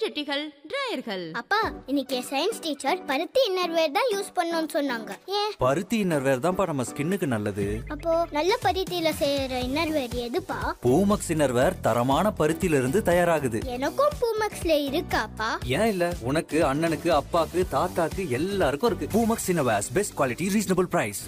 செட்டிகள் டிராயர்கள் அப்பா இன்னைக்கு சயின்ஸ் டீச்சர் பருத்தி இன்னர்வேர் தான் யூஸ் பண்ணணும்னு சொன்னாங்க ஏன் பருத்தி இன்னர்வேர் தான்ப்பா நம்ம ஸ்கின்னுக்கு நல்லது அப்போ நல்ல பருத்தியில செய்யற இன்னர்வேர் எதுப்பா பூமக்ஸ் இன்னர்வேர் தரமான பருத்தியில இருந்து தயாராகுது எனக்கும் பூமக்ஸ்ல இருக்காப்பா ஏன் இல்ல உனக்கு அண்ணனுக்கு அப்பாக்கு தாத்தாக்கு எல்லாருக்கும் இருக்கு Poomex innerwears best quality reasonable price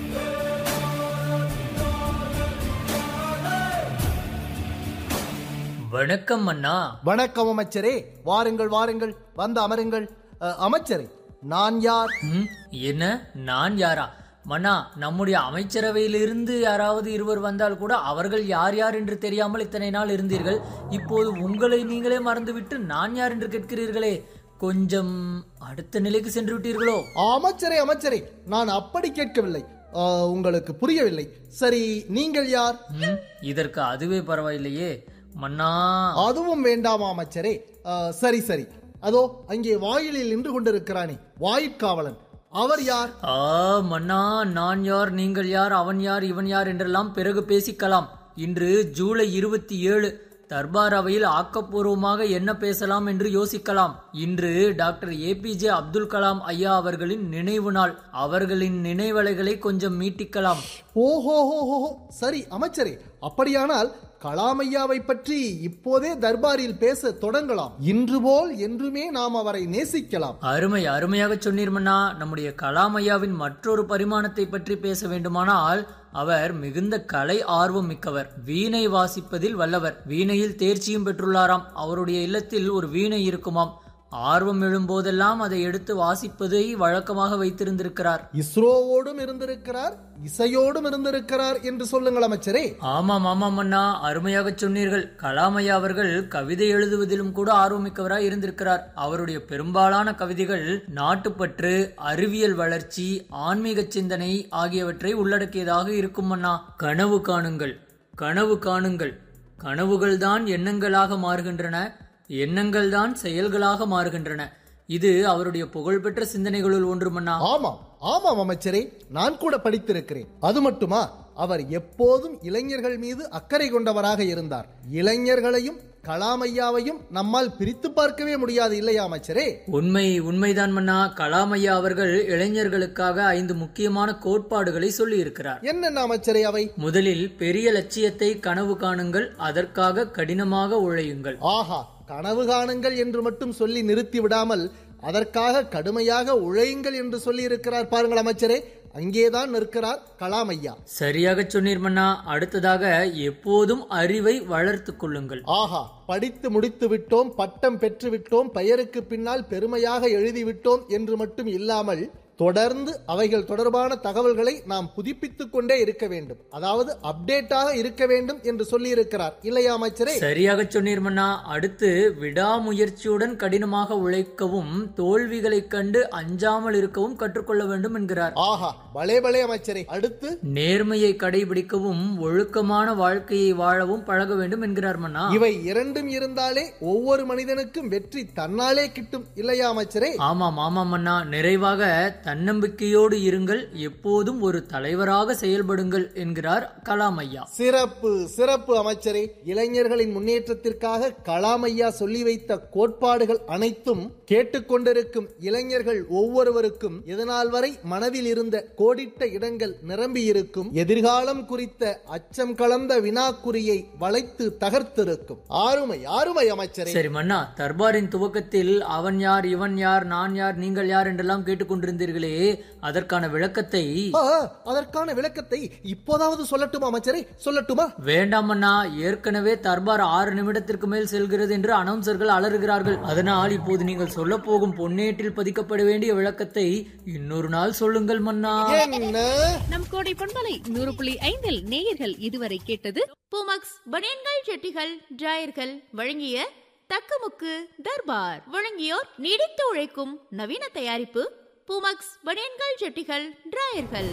வணக்கம் அண்ணா வணக்கம் அமைச்சரே வாருங்கள் வாருங்கள் வந்து அமருங்கள் அ, அமைச்சரே நான் யார் ம், என்ன நான் யாரா மன்னா நம்முடைய அமைச்சரவையிலிருந்து யாராவது இருவர் வந்தால் கூட அவர்கள் யார் யார் என்று தெரியாமல் இத்தனை நாள் இருந்தீர்கள் இப்போது உங்களை நீங்களே மறந்துவிட்டு நான் யார் என்று கேட்கிறீர்களே கொஞ்சம் அடுத்த நிலைக்கு சென்று விட்டீர்களோ அமைச்சரே அமைச்சரே நான் அப்படி கேட்கவில்லை அ, உங்களுக்கு புரியவில்லை சரி நீங்கள் யார் ம், இதற்கு அதுவே பரவாயில்லையே மன்னா அதுவும் வேண்டாமா அமைச்சரே அ, சரி சரி அதோ அங்கே வாயிலில் நின்று கொண்டிருக்கிறானே வாயிற்காவலன் அவர் யார் ஆ மன்னா நான் யார் நீங்கள் யார் அவன் யார் இவன் யார் என்றெல்லாம் பிறகு பேசிக்கலாம் இன்று ஜூலை இருபத்தி ஏழு தர்பார் அவையில் ஆக்கப்பூர்வமாக என்ன பேசலாம் என்று யோசிக்கலாம் இன்று டாக்டர் ஏபிஜே அப்துல் கலாம் ஐயா அவர்களின் நினைவு நாள் அவர்களின் நினைவலைகளை கொஞ்சம் மீட்டிக்கலாம் ஓஹோ ஹோ ஹோ ஹோ. சரி அமைச்சரே அப்படியானால் கலாமையாவை பற்றி இப்போதே தர்பாரில் பேச தொடங்கலாம் இன்று போல் என்றுமே நாம் அவரை நேசிக்கலாம் அருமை அருமையாக சொன்னீர் மன்னா நம்முடைய கலாம் ஐயாவின் மற்றொரு பரிமாணத்தை பற்றி பேச வேண்டுமானால் அவர் மிகுந்த கலை ஆர்வம் மிக்கவர் வீணை வாசிப்பதில் வல்லவர் வீணையில் தேர்ச்சியும் பெற்றுள்ளாராம் அவருடைய இல்லத்தில் ஒரு வீணை இருக்குமாம் ஆர்வம் எழும்போதெல்லாம் அதை எடுத்து வாசிப்பதை வழக்கமாக வைத்திருந்திருக்கிறார் இஸ்ரோவோடும் இருந்திருக்கிறார் இசையோடும் இருந்திருக்கிறார் என்று சொல்லுங்கள் அமைச்சரே ஆமாம் ஆமாம் அண்ணா அருமையாக சொன்னீர்கள் கலாம் ஐயா அவர்கள் கவிதை எழுதுவதிலும் கூட ஆர்வமிக்கவராய் இருந்திருக்கிறார் அவருடைய பெரும்பாலான கவிதைகள் நாட்டுப்பற்று அறிவியல் வளர்ச்சி ஆன்மீக சிந்தனை ஆகியவற்றை உள்ளடக்கியதாக இருக்கும் அண்ணா கனவு காணுங்கள் கனவு காணுங்கள் கனவுகள்தான் எண்ணங்களாக மாறுகின்றன எண்ணங்கள்தான் செயல்களாக மாறுகின்றன இது அவருடைய புகழ்பெற்ற சிந்தனைகளுள் ஒன்று மன்னா ஆமாம் ஆமாம் அமைச்சரே நான் கூட படித்திருக்கிறேன் அது மட்டுமா அவர் எப்போதும் இளைஞர்கள் மீது அக்கறை கொண்டவராக இருந்தார் இளைஞர்களையும் கலாமையாவையும் நம்மால் பிரித்து பார்க்கவே முடியாது இல்லையா அமைச்சரே உண்மை உண்மைதான் மன்னா கலாம் ஐயா அவர்கள் இளைஞர்களுக்காக ஐந்து முக்கியமான கோட்பாடுகளை சொல்லி இருக்கிறார் என்னென்ன அமைச்சரே அவை முதலில் பெரிய லட்சியத்தை கனவு காணுங்கள் அதற்காக கடினமாக உழையுங்கள் ஆஹா கனவு காணுங்கள் என்று மட்டும் சொல்லி நிறுத்தி விடாமல் அதற்காக கடுமையாக உழையுங்கள் என்று சொல்லி இருக்கிறார் பாருங்கள் அமைச்சரே அங்கேதான் நிற்கிறார் கலாம் ஐயா சரியாக சொன்னீர் மன்னா அடுத்ததாக எப்போதும் அறிவை வளர்த்துக் கொள்ளுங்கள் ஆஹா படித்து முடித்து விட்டோம் பட்டம் பெற்று விட்டோம் பெயருக்கு பின்னால் பெருமையாக எழுதிவிட்டோம் என்று மட்டும் இல்லாமல் தொடர்ந்து அவைகள் தொடர்பான தகவல்களை நாம் புதுப்பித்துக் கொண்டே இருக்க வேண்டும் அதாவது அப்டேட்டாக இருக்க வேண்டும் என்று சொல்லி இருக்கிறார் இல்லையா அமைச்சரே சரியாக சொன்னீர் மன்னா அடுத்து விடாமுயற்சியுடன் கடினமாக உழைக்கவும் தோல்விகளைக் கண்டு அஞ்சாமல் இருக்கவும் கற்றுக்கொள்ள வேண்டும் என்கிறார் ஆஹா பலே பலே அமைச்சரே அடுத்து நேர்மையை கடைபிடிக்கவும் ஒழுக்கமான வாழ்க்கையை வாழவும் பழக வேண்டும் என்கிறார் மன்னா இவை இரண்டும் இருந்தாலே ஒவ்வொரு மனிதனுக்கும் வெற்றி தன்னாலே கிட்டும் இல்லையா அமைச்சரே ஆமாம் ஆமாம் அண்ணா நிறைவாக தன்னம்பிக்கையோடு இருங்கள் எப்போதும் ஒரு தலைவராக செயல்படுங்கள் என்கிறார் கலாம் ஐயா சிறப்பு சிறப்பு அமைச்சரே இளைஞர்களின் முன்னேற்றத்திற்காக கலாம் ஐயா சொல்லி வைத்த கோட்பாடுகள் அனைத்தும் கேட்டுக்கொண்டிருக்கும் இளைஞர்கள் ஒவ்வொருவருக்கும் இதனால் வரை மனதில் இருந்த கோடிட்ட இடங்கள் நிரம்பி இருக்கும் எதிர்காலம் குறித்த அச்சம் கலந்த வினாக்குறியை வளைத்து தகர்த்திருக்கும் ஆறுமை ஆறுமை அமைச்சரே சரி மன்னா தர்பாரின் துவக்கத்தில் அவன் யார் இவன் யார் நான் யார் நீங்கள் யார் என்றெல்லாம் கேட்டுக்கொண்டிருந்தீர்களே அதற்கான விளக்கத்தை ஆ, அதற்கான விளக்கத்தை இப்போதாவது சொல்லட்டுமா அமைச்சரே சொல்லட்டுமா வேண்டாம் அண்ணா ஏற்கனவே தர்பார் ஆறு நிமிடத்திற்கு மேல் செல்கிறது என்று அனௌன்சர்கள் அலறுகிறார்கள் அதனால் இப்போது நீங்கள் சொல்ல போகும் பொன்னேட்டில் பதிக்கப்பட வேண்டிய விளக்கத்தை இன்னொரு நாள் சொல்லுங்கள் மன்னா என்ன நம் கோடை பொன்மலை நூறு புள்ளி ஐந்தில் நேயர்கள் இதுவரை கேட்டது பூமக்ஸ் பனியன்கள் செட்டிகள் டிராயர்கள் வழங்கிய தக்கமுக்கு தர்பார் வழங்கியோர் நீடித்து உழைக்கும் நவீன தயாரிப்பு பூமக்ஸ் பனியன்கள் செட்டிகள் டிராயர்கள்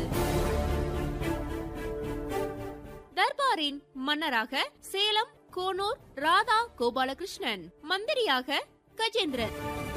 தர்பாரின் மன்னராக சேலம் கோனூர் ராதா கோபாலகிருஷ்ணன் மந்திரியாக கஜேந்திரன்